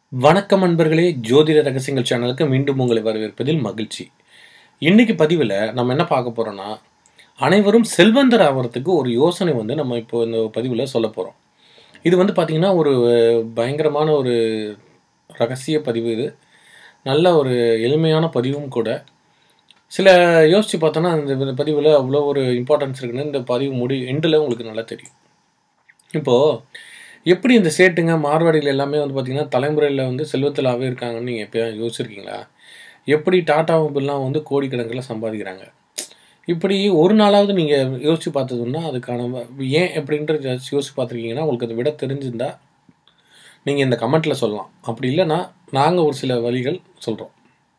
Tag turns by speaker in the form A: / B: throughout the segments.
A: வணக்கம் அன்பர்களே ஜோதிட ரகசியங்கள் சேனலுக்கு மீண்டும் உங்களை வரவேற்பதில் மகிழ்ச்சி இன்னைக்கு பதிவில் நம்ம என்ன பார்க்க போறோம்னா அனைவரும் செல்வந்தர் ஆகிறதுக்கு ஒரு யோசனை வந்து நம்ம இப்போ இந்த பதிவில் சொல்ல போகிறோம் இது வந்து பார்த்திங்கன்னா ஒரு பயங்கரமான ஒரு ரகசிய பதிவு இது நல்ல ஒரு எளிமையான பதிவும் கூட சில யோசித்து பார்த்தோன்னா இந்த பதிவில் அவ்வளோ ஒரு இம்பார்ட்டன்ஸ் இருக்குன்னு இந்த பதிவு முடி எண்டில் உங்களுக்கு நல்லா தெரியும் இப்போது எப்படி இந்த சேட்டுங்க மார்வாடிகள் எல்லாமே வந்து பார்த்திங்கன்னா தலைமுறையில் வந்து செல்வத்திலாகவே இருக்காங்கன்னு நீங்கள் எப்போ யோசிச்சிருக்கீங்களா எப்படி டாடா மொபைல்லாம் வந்து கோடிக்கணக்கில் சம்பாதிக்கிறாங்க இப்படி ஒரு நாளாவது நீங்கள் யோசித்து பார்த்ததுன்னா அதுக்கான வ- ஏன் எப்படின்றது யோசிச்சு பார்த்துருக்கீங்கன்னா உங்களுக்கு அதை விட தெரிஞ்சிருந்தா நீங்கள் இந்த கமெண்ட்டில் சொல்லலாம் அப்படி இல்லைன்னா நாங்கள் ஒரு சில வழிகள் சொல்கிறோம்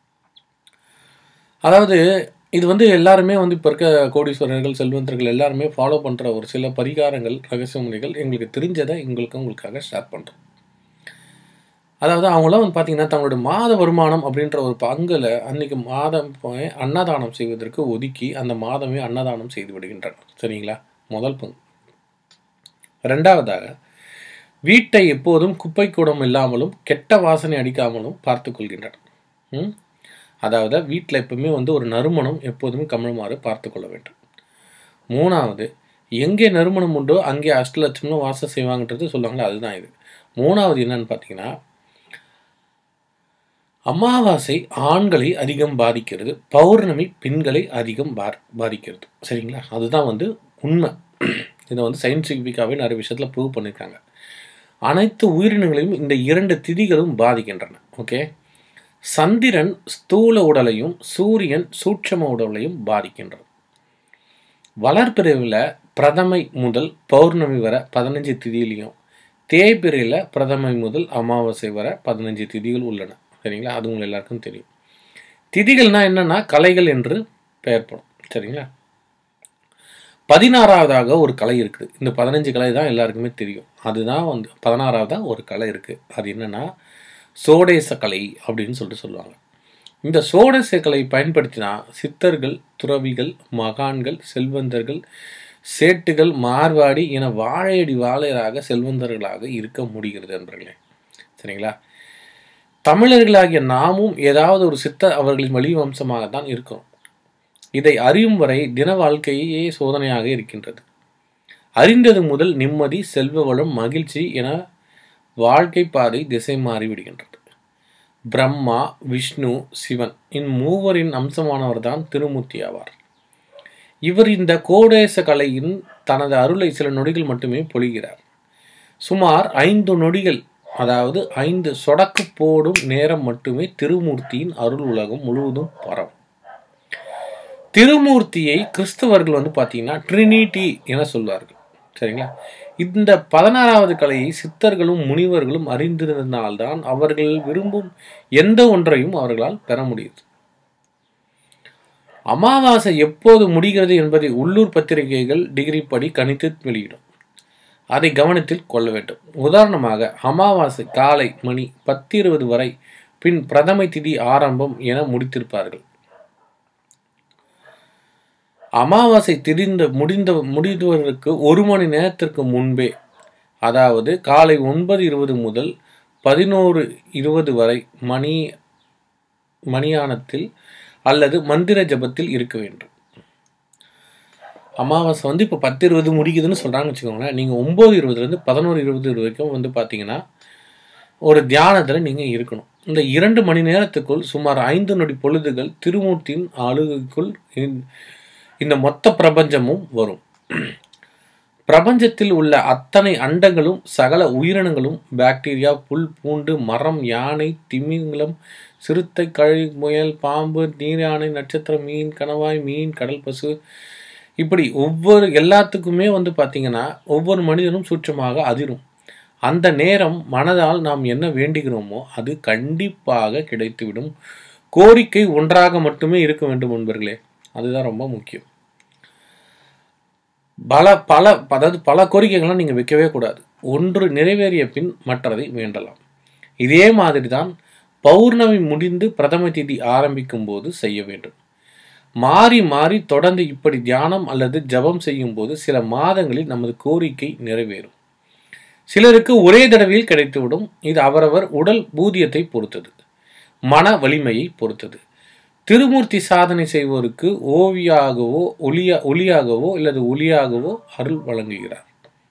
A: அதாவது இது வந்து எல்லாருமே வந்து இப்போ இருக்க கோடீஸ்வரர்கள் செல்வந்தர்கள் எல்லாருமே ஃபாலோ பண்ணுற ஒரு சில பரிகாரங்கள் ரகசிய முறைகள் எங்களுக்கு தெரிஞ்சதை எங்களுக்கு உங்களுக்காக ஷேர் பண்ணுறோம் அதாவது அவங்களாம் வந்து பார்த்தீங்கன்னா தங்களுடைய மாத வருமானம் அப்படின்ற ஒரு பங்கில் அன்னைக்கு மாதம் போய் அன்னதானம் செய்வதற்கு ஒதுக்கி அந்த மாதமே அன்னதானம் செய்து விடுகின்றனர் சரிங்களா முதல் பங்கு ரெண்டாவதாக வீட்டை எப்போதும் குப்பை கூடம் இல்லாமலும் கெட்ட வாசனை அடிக்காமலும் பார்த்து கொள்கின்றனர் ம்? அதாவது வீட்டில் எப்பவுமே வந்து ஒரு நறுமணம் எப்போதுமே கமழுமாறு பார்த்து கொள்ள வேண்டும் மூணாவது எங்கே நறுமணம் உண்டோ அங்கே அஷ்டலட்சம்னு வாசம் செய்வாங்கன்றது சொல்லுவாங்களே அதுதான் இது மூணாவது என்னன்னு பார்த்தீங்கன்னா அமாவாசை ஆண்களை அதிகம் பாதிக்கிறது பௌர்ணமி பெண்களை அதிகம் பார் பாதிக்கிறது சரிங்களா அதுதான் வந்து உண்மை இதை வந்து சயின்டிஃபிக்காகவே நிறைய விஷயத்தில் ப்ரூவ் பண்ணியிருக்காங்க அனைத்து உயிரினங்களையும் இந்த இரண்டு திதிகளும் பாதிக்கின்றன ஓகே சந்திரன் ஸ்தூல உடலையும் சூரியன் சூட்சம உடலையும் பாதிக்கின்றது வளர்பிறவில் பிரதமை முதல் பௌர்ணமி வரை பதினஞ்சு திதியிலையும் தேய்பிறையில் பிரதமை முதல் அமாவாசை வரை பதினஞ்சு திதிகள் உள்ளன சரிங்களா அது உங்களுக்கு எல்லாருக்கும் தெரியும் திதிகள்னா என்னன்னா கலைகள் என்று பெயர்ப்படும் சரிங்களா பதினாறாவதாக ஒரு கலை இருக்குது இந்த பதினஞ்சு கலை தான் எல்லாருக்குமே தெரியும் அதுதான் வந்து பதினாறாவதாக ஒரு கலை இருக்குது அது என்னன்னா சோடேச கலை அப்படின்னு சொல்லிட்டு சொல்லுவாங்க இந்த சோடேச கலை பயன்படுத்தினா சித்தர்கள் துறவிகள் மகான்கள் செல்வந்தர்கள் சேட்டுகள் மார்வாடி என வாழையடி வாழையராக செல்வந்தர்களாக இருக்க முடிகிறது நண்பர்களே சரிங்களா தமிழர்களாகிய நாமும் ஏதாவது ஒரு சித்த அவர்களின் வழி வம்சமாக தான் இருக்கிறோம் இதை அறியும் வரை தின வாழ்க்கையே சோதனையாக இருக்கின்றது அறிந்தது முதல் நிம்மதி செல்வ வளம் மகிழ்ச்சி என வாழ்க்கை பாதை திசை மாறி விடுகின்றது பிரம்மா விஷ்ணு சிவன் இம்மூவரின் அம்சமானவர் தான் திருமூர்த்தி ஆவார் இவர் இந்த கோடேச கலையின் தனது அருளை சில நொடிகள் மட்டுமே பொழிகிறார் சுமார் ஐந்து நொடிகள் அதாவது ஐந்து சொடக்கு போடும் நேரம் மட்டுமே திருமூர்த்தியின் அருள் உலகம் முழுவதும் பரவும் திருமூர்த்தியை கிறிஸ்தவர்கள் வந்து பார்த்தீங்கன்னா ட்ரினிட்டி என சொல்வார்கள் சரிங்களா இந்த பதினாறாவது கலையை சித்தர்களும் முனிவர்களும் அறிந்திருந்ததால்தான் அவர்கள் விரும்பும் எந்த ஒன்றையும் அவர்களால் பெற முடியுது அமாவாசை எப்போது முடிகிறது என்பதை உள்ளூர் பத்திரிகைகள் டிகிரி படி கணித்து வெளியிடும் அதை கவனத்தில் கொள்ள வேண்டும் உதாரணமாக அமாவாசை காலை மணி பத்து இருபது வரை பின் பிரதமை திதி ஆரம்பம் என முடித்திருப்பார்கள் அமாவாசை திரிந்த முடிந்த முடிந்தவருக்கு ஒரு மணி நேரத்திற்கு முன்பே அதாவது காலை ஒன்பது இருபது முதல் பதினோரு இருபது வரை மணி மணியானத்தில் அல்லது மந்திர ஜபத்தில் இருக்க வேண்டும் அமாவாசை வந்து இப்போ பத்து இருபது முடிக்குதுன்னு சொல்கிறாங்கன்னு வச்சுக்கோங்களேன் நீங்கள் ஒம்பது இருபதுலேருந்து பதினோரு இருபது வரைக்கும் வந்து பார்த்தீங்கன்னா ஒரு தியானத்தில் நீங்கள் இருக்கணும் இந்த இரண்டு மணி நேரத்துக்குள் சுமார் ஐந்து நொடி பொழுதுகள் திருமூர்த்தியின் ஆளுகைக்குள் இந்த- இந்த மொத்த பிரபஞ்சமும் வரும் பிரபஞ்சத்தில் உள்ள அத்தனை அண்டங்களும் சகல உயிரினங்களும் பாக்டீரியா புல் பூண்டு மரம் யானை திமிங்கலம் சிறுத்தை கழி முயல் பாம்பு நீர் யானை நட்சத்திரம் மீன் கணவாய் மீன் கடல் பசு இப்படி ஒவ்வொரு எல்லாத்துக்குமே வந்து பார்த்தீங்கன்னா ஒவ்வொரு மனிதனும் சூட்சமாக அதிரும் அந்த நேரம் மனதால் நாம் என்ன வேண்டுகிறோமோ அது கண்டிப்பாக கிடைத்துவிடும் கோரிக்கை ஒன்றாக மட்டுமே இருக்க வேண்டும் நண்பர்களே அதுதான் ரொம்ப முக்கியம் பல பல அதாவது பல கோரிக்கைகள்லாம் நீங்கள் வைக்கவே கூடாது ஒன்று நிறைவேறிய பின் மற்றதை வேண்டலாம் இதே மாதிரி தான் பௌர்ணமி முடிந்து பிரதம திதி ஆரம்பிக்கும் போது செய்ய வேண்டும் மாறி மாறி தொடர்ந்து இப்படி தியானம் அல்லது ஜபம் செய்யும் போது சில மாதங்களில் நமது கோரிக்கை நிறைவேறும் சிலருக்கு ஒரே தடவையில் கிடைத்துவிடும் இது அவரவர் உடல் பூதியத்தை பொறுத்தது மன வலிமையை பொறுத்தது திருமூர்த்தி சாதனை செய்வோருக்கு ஓவியாகவோ ஒளியா ஒளியாகவோ அல்லது ஒளியாகவோ அருள் வழங்குகிறார்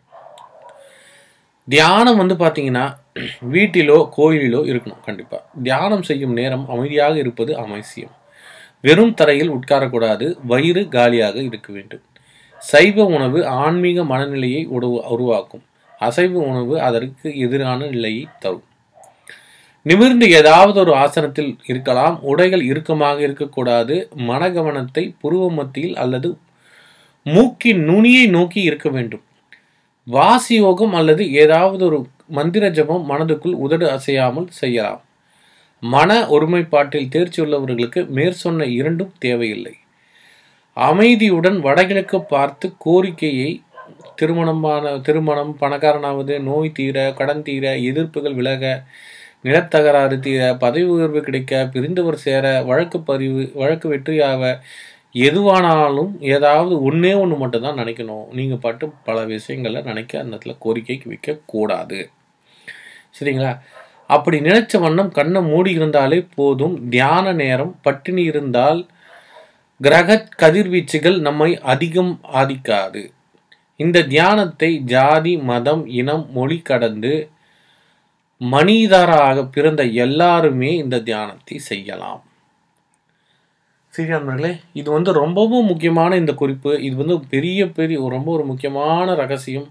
A: தியானம் வந்து பார்த்தீங்கன்னா வீட்டிலோ கோயிலிலோ இருக்கணும் கண்டிப்பாக தியானம் செய்யும் நேரம் அமைதியாக இருப்பது அவசியம் வெறும் தரையில் உட்காரக்கூடாது வயிறு காலியாக இருக்க வேண்டும் சைவ உணவு ஆன்மீக மனநிலையை உருவ- உருவாக்கும் அசைவ உணவு அதற்கு எதிரான நிலையை தரும் நிமிர்ந்து ஏதாவது ஒரு ஆசனத்தில் இருக்கலாம் உடைகள் இறுக்கமாக இருக்கக்கூடாது மனகவனத்தை புருவ மத்தியில் அல்லது மூக்கின் நுனியை நோக்கி இருக்க வேண்டும் வாசி யோகம் அல்லது ஏதாவது ஒரு மந்திர ஜபம் மனதுக்குள் உதடு அசையாமல் செய்யலாம் மன ஒருமைப்பாட்டில் தேர்ச்சி உள்ளவர்களுக்கு மேற்சொன்ன இரண்டும் தேவையில்லை அமைதியுடன் வடகிழக்கு பார்த்து கோரிக்கையை திருமணமான திருமணம் பணக்காரனாவது நோய் தீர கடன் தீர எதிர்ப்புகள் விலக நிலத்தகராறு தீர பதவி உயர்வு கிடைக்க பிரிந்தவர் சேர வழக்கு பதிவு வழக்கு வெற்றியாக எதுவானாலும் ஏதாவது ஒன்றே ஒன்று மட்டும் தான் நினைக்கணும் நீங்கள் பாட்டு பல விஷயங்களை நினைக்க அந்த இடத்துல கோரிக்கைக்கு வைக்கக்கூடாது சரிங்களா அப்படி நினைச்ச வண்ணம் கண்ணை மூடி இருந்தாலே போதும் தியான நேரம் பட்டினி இருந்தால் கிரக கதிர்வீச்சுகள் நம்மை அதிகம் ஆதிக்காது இந்த தியானத்தை ஜாதி மதம் இனம் மொழி கடந்து மனிதராக பிறந்த எல்லாருமே இந்த தியானத்தை செய்யலாம் சரி நண்பர்களே இது வந்து ரொம்பவும் முக்கியமான இந்த குறிப்பு இது வந்து பெரிய பெரிய ரொம்ப ஒரு முக்கியமான ரகசியம்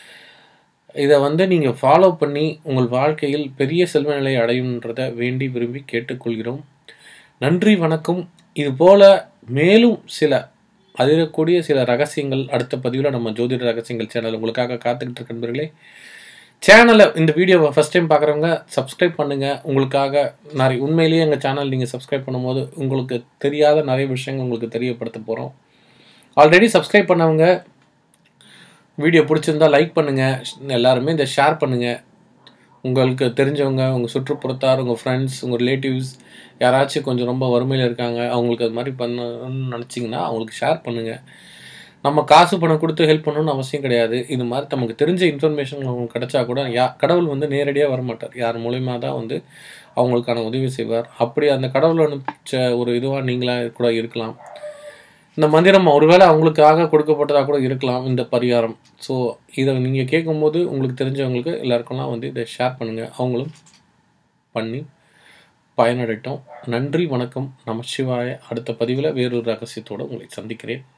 A: இதை வந்து நீங்கள் ஃபாலோ பண்ணி உங்கள் வாழ்க்கையில் பெரிய செல்வ நிலை அடையுன்றதை வேண்டி விரும்பி கேட்டுக்கொள்கிறோம் நன்றி வணக்கம் இது போல மேலும் சில அதிரக்கூடிய சில ரகசியங்கள் அடுத்த பதிவில் நம்ம ஜோதிட ரகசியங்கள் சேனல் உங்களுக்காக காத்துக்கிட்டு இருக்க நண்பர்களே சேனலை இந்த வீடியோவை ஃபஸ்ட் டைம் பார்க்குறவங்க சப்ஸ்கிரைப் பண்ணுங்கள் உங்களுக்காக நிறைய உண்மையிலேயே எங்கள் சேனல் நீங்கள் சப்ஸ்கிரைப் பண்ணும்போது உங்களுக்கு தெரியாத நிறைய விஷயங்கள் உங்களுக்கு தெரியப்படுத்த போகிறோம் ஆல்ரெடி சப்ஸ்கிரைப் பண்ணவங்க வீடியோ பிடிச்சிருந்தா லைக் பண்ணுங்கள் எல்லாருமே இதை ஷேர் பண்ணுங்கள் உங்களுக்கு தெரிஞ்சவங்க உங்கள் சுற்றுப்புறத்தார் உங்கள் ஃப்ரெண்ட்ஸ் உங்கள் ரிலேட்டிவ்ஸ் யாராச்சும் கொஞ்சம் ரொம்ப வறுமையில் இருக்காங்க அவங்களுக்கு அது மாதிரி பண்ணணும்னு நினச்சிங்கன்னா அவங்களுக்கு ஷேர் பண்ணுங்கள் நம்ம காசு பணம் கொடுத்து ஹெல்ப் பண்ணணும்னு அவசியம் கிடையாது இது மாதிரி நமக்கு தெரிஞ்ச இன்ஃபர்மேஷன் அவங்களுக்கு கிடைச்சா கூட யா கடவுள் வந்து நேரடியாக வரமாட்டார் யார் மூலியமாக தான் வந்து அவங்களுக்கான உதவி செய்வார் அப்படி அந்த கடவுள் அனுப்பிச்ச ஒரு இதுவாக நீங்களாக கூட இருக்கலாம் இந்த மந்திரம் ஒருவேளை அவங்களுக்காக கொடுக்கப்பட்டதாக கூட இருக்கலாம் இந்த பரிகாரம் ஸோ இதை நீங்கள் கேட்கும்போது உங்களுக்கு தெரிஞ்சவங்களுக்கு எல்லாருக்கெல்லாம் வந்து இதை ஷேர் பண்ணுங்கள் அவங்களும் பண்ணி பயனடைட்டோம் நன்றி வணக்கம் நமச்சிவாய அடுத்த பதிவில் வேறொரு ரகசியத்தோடு உங்களை சந்திக்கிறேன்